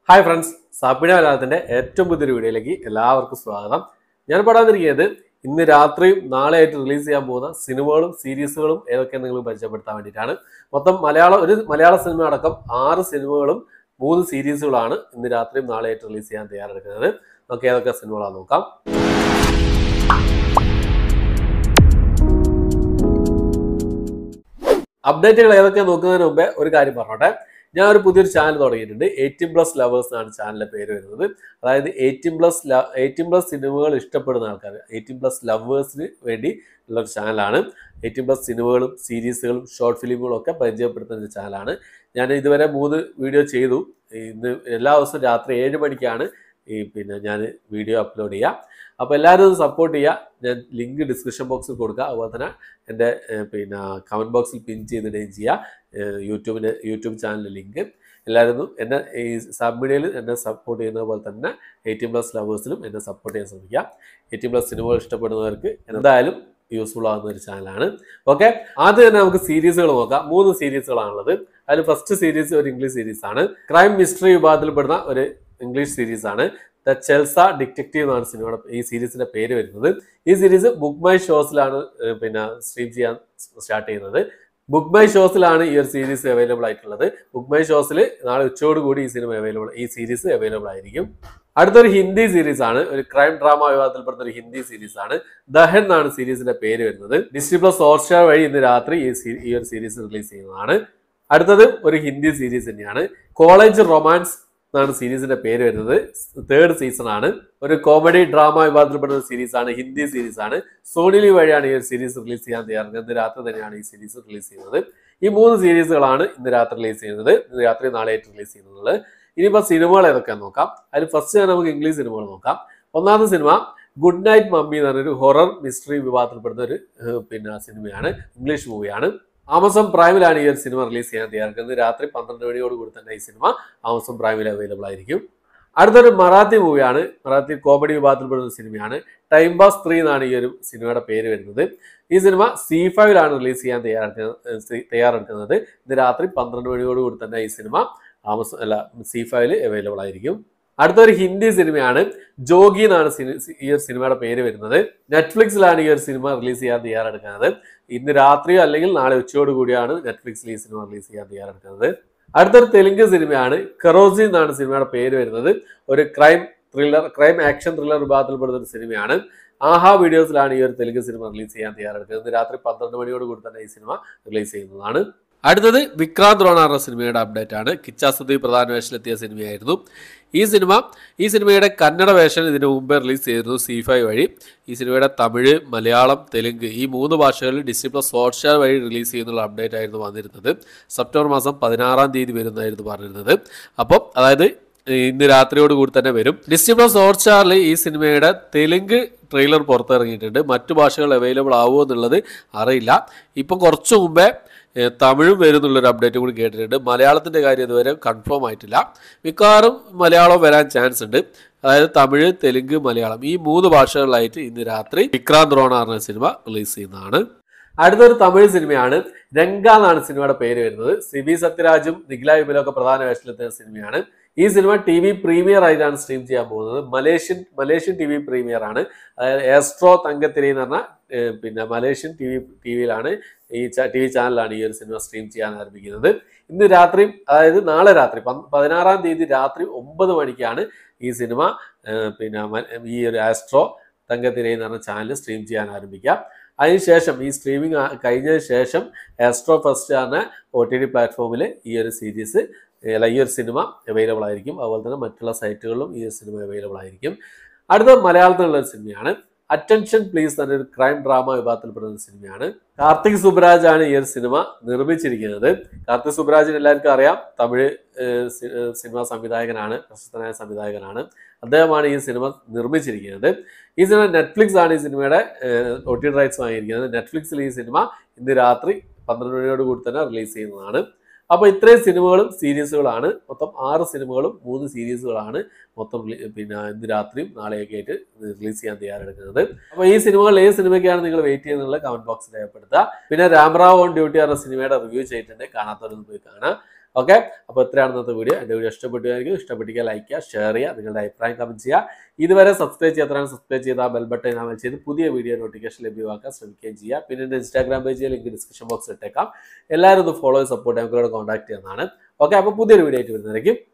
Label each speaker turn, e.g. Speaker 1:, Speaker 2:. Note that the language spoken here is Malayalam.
Speaker 1: ഹായ് ഫ്രണ്ട്സ് സാപ്പിട മലയാളത്തിന്റെ ഏറ്റവും പുതിയൊരു വീഡിയോയിലേക്ക് എല്ലാവർക്കും സ്വാഗതം ഞാൻ പറയാതിരിക്കുന്നത് ഇന്ന് രാത്രിയും നാളെ ആയിട്ട് റിലീസ് ചെയ്യാൻ പോകുന്ന സിനിമകളും സീരീസുകളും ഏതൊക്കെ നിങ്ങൾ പരിചയപ്പെടുത്താൻ വേണ്ടിയിട്ടാണ് മൊത്തം മലയാളം ഒരു മലയാള സിനിമ അടക്കം ആറ് സിനിമകളും മൂന്ന് സീരീസുകളാണ് ഇന്ന് രാത്രിയും നാളെ ആയിട്ട് റിലീസ് ചെയ്യാൻ തയ്യാറെടുക്കുന്നത് നമുക്ക് ഏതൊക്കെ സിനിമകളാണ് നോക്കാം അപ്ഡേറ്റുകൾ ഏതൊക്കെ നോക്കുന്നതിന് മുമ്പേ ഒരു കാര്യം പറഞ്ഞോട്ടെ ഞാൻ ഒരു പുതിയൊരു ചാനൽ തുടങ്ങിയിട്ടുണ്ട് എയ്റ്റീൻ പ്ലസ് ലവേഴ്സ് എന്നാണ് ചാനലിന്റെ പേര് വരുന്നത് അതായത് എയ്റ്റീൻ പ്ലസ് എയ്റ്റീൻ പ്ലസ് സിനിമകൾ ഇഷ്ടപ്പെടുന്ന ആൾക്കാർ എയ്റ്റീൻ പ്ലസ് ലവേഴ്സിന് വേണ്ടി ഉള്ള ഒരു ചാനലാണ് എയ്റ്റീൻ പ്ലസ് സിനിമകളും സീരീസുകളും ഷോർട്ട് ഫിലിമുകളും ഒക്കെ പരിചയപ്പെടുത്തുന്ന ഒരു ചാനലാണ് ഞാൻ ഇതുവരെ മൂന്ന് വീഡിയോ ചെയ്തു ഇന്ന് എല്ലാ ദിവസവും രാത്രി ഏഴ് മണിക്കാണ് ഈ പിന്നെ ഞാൻ വീഡിയോ അപ്ലോഡ് ചെയ്യുക അപ്പോൾ എല്ലാവരും ഒന്ന് സപ്പോർട്ട് ചെയ്യുക ഞാൻ ലിങ്ക് ഡിസ്ക്രിപ്ഷൻ ബോക്സിൽ കൊടുക്കുക അതുപോലെ തന്നെ എൻ്റെ ഏഹ്, പിന്നെ കമൻറ്റ് ബോക്സിൽ പിൻ ചെയ്തിടുകയും ചെയ്യുക ഏഹ്, യൂട്യൂബിൻ്റെ യൂട്യൂബ് ചാനലിൻ്റെ ലിങ്ക് എല്ലാവരും ഒന്ന് എന്നെ ഈ സബ് മീഡിയയിൽ എന്നെ സപ്പോർട്ട് ചെയ്യുന്ന പോലെ തന്നെ എയ്റ്റീൻ പ്ലസ് ലവേഴ്സിലും എന്നെ സപ്പോർട്ട് ചെയ്യാൻ ശ്രമിക്കുക എയ്റ്റീൻ പ്ലസ് സിനിമകൾ ഇഷ്ടപ്പെടുന്നവർക്ക് എന്തായാലും യൂസ്ഫുൾ ആകുന്ന ഒരു ചാനലാണ് ഓക്കെ ആദ്യം തന്നെ നമുക്ക് സീരീസുകൾ നോക്കാം മൂന്ന് സീരീസുകളാണുള്ളത് അതിൽ ഫസ്റ്റ് സീരീസ് ഒരു ഇംഗ്ലീഷ് സീരീസ് ആണ് ക്രൈം മിസ്റ്ററി വിഭാഗത്തിൽപ്പെടുന്ന ഒരു ഇംഗ്ലീഷ് സീരീസ് ആണ് ദ ചെൽസ ഡിറ്റക്റ്റീവ് എന്നാണ് സിനിമയുടെ ഈ സീരീസിന്റെ പേര് വരുന്നത് ഈ സീരീസ് ബുക്ക് മൈ ഷോസിലാണ് ഏഹ്, പിന്നെ സ്ട്രീം ചെയ്യാൻ സ്റ്റാർട്ട് ചെയ്യുന്നത് ബുക്ക് മൈ ഷോസിലാണ് ഈ ഒരു സീരീസ് അവൈലബിൾ ആയിട്ടുള്ളത് ബുക്ക് മൈ ഷോസിൽ നാളെ ഉച്ചയോട് കൂടി ഈ സിനിമ അവൈലബിൾ ഈ സീരീസ് അവൈലബിൾ ആയിരിക്കും അടുത്തൊരു ഹിന്ദി സീരീസ് ആണ് ഒരു ക്രൈം ഡ്രാമ വിഭാഗത്തിൽപ്പെടുന്ന ഒരു ഹിന്ദി സീരീസ് ആണ് ദഹൻ എന്നാണ് സീരീസിന്റെ പേര് വരുന്നത് ഡിസ്നി പ്ലസ് ഹോട്ട്സ്റ്റാർ വഴി ഇന്ന് രാത്രി ഈ സീ- ഈ ഒരു സീരീസ് റിലീസ് ചെയ്യുന്നതാണ് അടുത്തത് ഒരു ഹിന്ദി സീരീസ് തന്നെയാണ് കോളേജ് റൊമാൻസ് എന്നാണ് സീരീസിന്റെ പേര് വരുന്നത് തേർഡ് സീസൺ ആണ് ഒരു കോമഡി ഡ്രാമ വിഭാഗത്തിൽപ്പെടുന്ന ഒരു സീരീസ് ആണ് ഹിന്ദി സീരീസ് ആണ് സോണിലി വഴിയാണ് ഈ ഒരു സീരീസ് റിലീസ് ചെയ്യാൻ തയ്യാറുള്ളത് ഇന്ന് രാത്രി തന്നെയാണ് ഈ സീരീസ് റിലീസ് ചെയ്യുന്നത് ഈ മൂന്ന് സീരീസുകളാണ് ഇന്ന് രാത്രി റിലീസ് ചെയ്യുന്നത് ഇന്ന് രാത്രി നാളെ ആയിട്ട് റിലീസ് ചെയ്യുന്നത് ഇനിയിപ്പോൾ സിനിമകൾ ഏതൊക്കെയാണെന്ന് നോക്കാം അതിൽ ഫസ്റ്റ് തന്നെ നമുക്ക് ഇംഗ്ലീഷ് സിനിമകൾ നോക്കാം ഒന്നാമത്തെ സിനിമ ഗുഡ് നൈറ്റ് മമ്മി എന്ന് പറഞ്ഞൊരു ഹൊറർ മിസ്റ്ററി വിഭാഗത്തിൽപ്പെടുന്ന ഒരു ഏഹ്, പിന്നെ സിനിമയാണ് ഇംഗ്ലീഷ് മൂവിയാണ് ആമസോൺ പ്രൈമിലാണ് ഈ ഒരു സിനിമ റിലീസ് ചെയ്യാൻ തയ്യാറെടുക്കുന്നത് രാത്രി പന്ത്രണ്ട് മണിയോട് കൂടി തന്നെ ഈ സിനിമ ആമസോൺ പ്രൈമിൽ അവൈലബിൾ ആയിരിക്കും അടുത്തൊരു മറാത്തി മൂവിയാണ് മറാത്തി കോമഡി വിഭാഗത്തിൽപ്പെടുന്ന സിനിമയാണ് ടൈം പാസ് ത്രീ എന്നാണ് ഈ ഒരു സിനിമയുടെ പേര് വരുന്നത് ഈ സിനിമ സി ഫൈവിലാണ് റിലീസ് ചെയ്യാൻ തയ്യാറെടുക്കുന്നത് തയ്യാറെടുക്കുന്നത് ഇന്ന് രാത്രി പന്ത്രണ്ട് മണിയോട് കൂടി തന്നെ ഈ സിനിമ ആമസോൺ അല്ല സി ഫൈവിൽ അവൈലബിൾ ആയിരിക്കും അടുത്തൊരു ഹിന്ദി സിനിമയാണ് ജോഗി എന്നാണ് സിനി- ഈ ഒരു സിനിമയുടെ പേര് വരുന്നത് നെറ്റ്ഫ്ലിക്സിലാണ് ഈ ഒരു സിനിമ റിലീസ് ചെയ്യാൻ തയ്യാറെടുക്കുന്നത് ഇന്ന് രാത്രിയോ അല്ലെങ്കിൽ നാളെ ഉച്ചയോട് കൂടിയാണ് നെറ്റ്ഫ്ലിക്സിൽ ഈ സിനിമ റിലീസ് ചെയ്യാൻ തയ്യാറെടുക്കുന്നത് അടുത്തൊരു തെലുങ്ക് സിനിമയാണ് കറോസി എന്നാണ് സിനിമയുടെ പേര് വരുന്നത് ഒരു crime thriller crime action thriller വിഭാഗത്തിൽപ്പെടുന്ന ഒരു സിനിമയാണ് ആഹാ വീഡിയോസിലാണ് ഈ ഒരു തെലുങ്ക് സിനിമ റിലീസ് ചെയ്യാൻ തയ്യാറെടുക്കുന്നത് ഇന്ന് രാത്രി പന്ത്രണ്ട് മണിയോട് കൂടി തന്നെ ഈ സിനിമ റിലീസ് ചെയ്യുന്നതാണ് അടുത്തത് വിക്രാന്ത് റോണാറിന്റെ സിനിമയുടെ അപ്ഡേറ്റ് ആണ് കിച്ച സുദീപ് പ്രധാന വേഷത്തിലെത്തിയ സിനിമയായിരുന്നു ഈ സിനിമ ഈ സിനിമയുടെ കന്നഡ വേഷൻ ഇതിനു മുമ്പേ റിലീസ് ചെയ്തിരുന്നു സി ഫൈവ് വഴി ഈ സിനിമയുടെ തമിഴ് മലയാളം തെലുങ്ക് ഈ മൂന്ന് ഭാഷകളിൽ ഡിസ്നി പ്ലസ് ഹോട്ട്സ്റ്റാർ വഴി റിലീസ് ചെയ്യുന്നുള്ള അപ്ഡേറ്റ് ആയിരുന്നു വന്നിരുന്നത് സെപ്റ്റംബർ മാസം പതിനാറാം തീയതി വരുന്നതായിരുന്നു പറഞ്ഞിരുന്നത് അപ്പോൾ അതായത് ഇന്ന് രാത്രിയോട് കൂടി തന്നെ വരും ഡിസ്നി പ്ലസ് ഹോട്ട്സ്റ്റാറിൽ ഈ സിനിമയുടെ തെലുങ്ക് ട്രെയിലർ പുറത്തിറങ്ങിയിട്ടുണ്ട് മറ്റു ഭാഷകൾ അവൈലബിൾ ആവുമോ എന്നുള്ളത് അറിയില്ല ഇപ്പം കുറച്ച് മുമ്പേ ഏഹ്, തമിഴും വരുന്നുള്ളൊരു അപ്ഡേറ്റ് കൂടി കേട്ടിട്ടുണ്ട് മലയാളത്തിൻ്റെ കാര്യം ഇതുവരെ കൺഫേം ആയിട്ടില്ല മിക്കവാറും മലയാളം വരാൻ ചാൻസ് ഉണ്ട് അതായത് തമിഴ് തെലുങ്ക് മലയാളം ഈ മൂന്ന് ഭാഷകളിലായിട്ട് ഇന്ന് രാത്രി വിക്രാന്ത് റോണ എന്ന സിനിമ റിലീസ് ചെയ്യുന്നതാണ് അടുത്തൊരു തമിഴ് സിനിമയാണ് രംഗ എന്നാണ് സിനിമയുടെ പേര് വരുന്നത് സിബി സത്യരാജും നിഖില വിമലും ഒക്കെ പ്രധാന വേഷത്തിലെത്തുന്ന സിനിമയാണ് ഈ സിനിമ ടി വി പ്രീമിയർ ആയിട്ടാണ് സ്ട്രീം ചെയ്യാൻ പോകുന്നത് Malaysian Malaysian T V premiere ആണ് അതായത് എസ്ട്രോ തങ്കത്തിരി എന്ന് പറഞ്ഞ ഏഹ്, പിന്നെ മലേഷ്യൻ ടി വി ടി വിയിലാണ് ഈ ടി വി ചാനലാണ് ഈ ഒരു സിനിമ സ്ട്രീം ചെയ്യാൻ ആരംഭിക്കുന്നത് ഇന്ന് രാത്രി അതായത് നാളെ രാത്രി പന്ത് പതിനാറാം തീയതി രാത്രി ഒമ്പത് മണിക്കാണ് ഈ സിനിമ ഏഹ്, പിന്നെ മ- ഈ ഒരു ആസ്ട്രോ തങ്കത്തിരി എന്ന് പറഞ്ഞ ചാനൽ സ്ട്രീം ചെയ്യാൻ ആരംഭിക്കാം അതിനുശേഷം ഈ സ്ട്രീമിംഗ് കഴിഞ്ഞതിന് ശേഷം ആസ്ട്രോ ഫസ്റ്റ് എന്ന ഒ ടി ടി പ്ലാറ്റ്ഫോമിൽ ഈ ഒരു സീരീസ് അല്ല ഈ ഒരു സിനിമ അവൈലബിൾ ആയിരിക്കും അതുപോലെ തന്നെ മറ്റുള്ള സൈറ്റുകളിലും ഈ ഒരു സിനിമ അവൈലബിൾ ആയിരിക്കും അടുത്ത മലയാളത്തിലുള്ള ഒരു സിനിമയാണ് അറ്റൻഷൻ പ്ലീസ് എന്ന ഒരു ക്രൈം ഡ്രാമ വിഭാഗത്തിൽപ്പെടുന്ന ഒരു സിനിമയാണ് കാർത്തിക് സുബ്രാജ് ആണ് ഈ ഒരു സിനിമ നിർമ്മിച്ചിരിക്കുന്നത് കാർത്തിക് സുബ്രാജിന് എല്ലാവർക്കും അറിയാം തമിഴ് ഏഹ്, സി- ഏഹ്, സിനിമാ സംവിധായകനാണ് പ്രശസ്തനായ സംവിധായകനാണ് അദ്ദേഹമാണ് ഈ സിനിമ നിർമ്മിച്ചിരിക്കുന്നത് ഈ സിനിമ നെറ്റ്ഫ്ലിക്സ് ആണ് ഈ സിനിമയുടെ ഒ ടി റൈറ്റ്സ് വാങ്ങിയിരിക്കുന്നത് നെറ്റ്ഫ്ലിക്സിൽ ഈ സിനിമ ഇന്ന് രാത്രി പന്ത്രണ്ട് മണിയോട് കൂടി തന്നെ റിലീസ് ചെയ്യുന്നതാണ് അപ്പോൾ ഇത്രയും സിനിമകളും സീരീസുകളാണ് മൊത്തം ആറ് സിനിമകളും മൂന്ന് സീരീസുകളാണ് മൊത്തം റിലീ- പിന്നെ ഇന്ന് രാത്രിയും നാളെയൊക്കെ ആയിട്ട് റിലീസ് ചെയ്യാൻ തയ്യാറെടുക്കുന്നത് അപ്പോൾ ഈ സിനിമകൾ ഏത് സിനിമയ്ക്കാണ് നിങ്ങൾ വെയിറ്റ് ചെയ്യുന്നുള്ള കമന്റ് ബോക്സിൽ രേഖപ്പെടുത്തുക പിന്നെ രാംറാവ് ഓൺ ഡ്യൂട്ടി എന്ന സിനിമയുടെ റിവ്യൂ ചെയ്തിട്ടുണ്ട് കാണാത്തവരൊന്ന് പോയി കാണാം ഓക്കെ അപ്പോൾ ഇത്രയാണ് ഇന്നത്തെ വീഡിയോ എൻ്റെ വീഡിയോ ഇഷ്ടപ്പെട്ടുമായിരിക്കും ഇഷ്ടപ്പെട്ടിരിക്കുക ലൈക്ക് ചെയ്യുക ഷെയർ ചെയ്യുക നിങ്ങളുടെ അഭിപ്രായം കമൻറ്റ് ചെയ്യുക ഇതുവരെ സബ്സ്ക്രൈബ് ചെയ്യാത്തവരാണ് സബ്സ്ക്രൈബ് ചെയ്ത ബെൽ ബട്ടൺ അമൽ ചെയ്ത് പുതിയ വീഡിയോ നോട്ടിഫിക്കേഷൻ ലഭ്യമാക്കാൻ ശ്രമിക്കുകയും ചെയ്യുക പിന്നെ എൻ്റെ ഇൻസ്റ്റാഗ്രാം പേജ് ലിങ്ക് ഡിസ്ക്രിപ്ഷൻ ബോക്സിൽ ഇട്ടേക്കാം എല്ലാവരും ഒന്ന് ഫോളോ സപ്പോർട്ട് ഞങ്ങളോട് കോൺടാക്ട് ചെയ്യുന്നതാണ് ഓക്കെ അപ്പോൾ പുതിയൊരു വീഡിയോ ആയിട്ട് വരുന്നതായിരിക്കും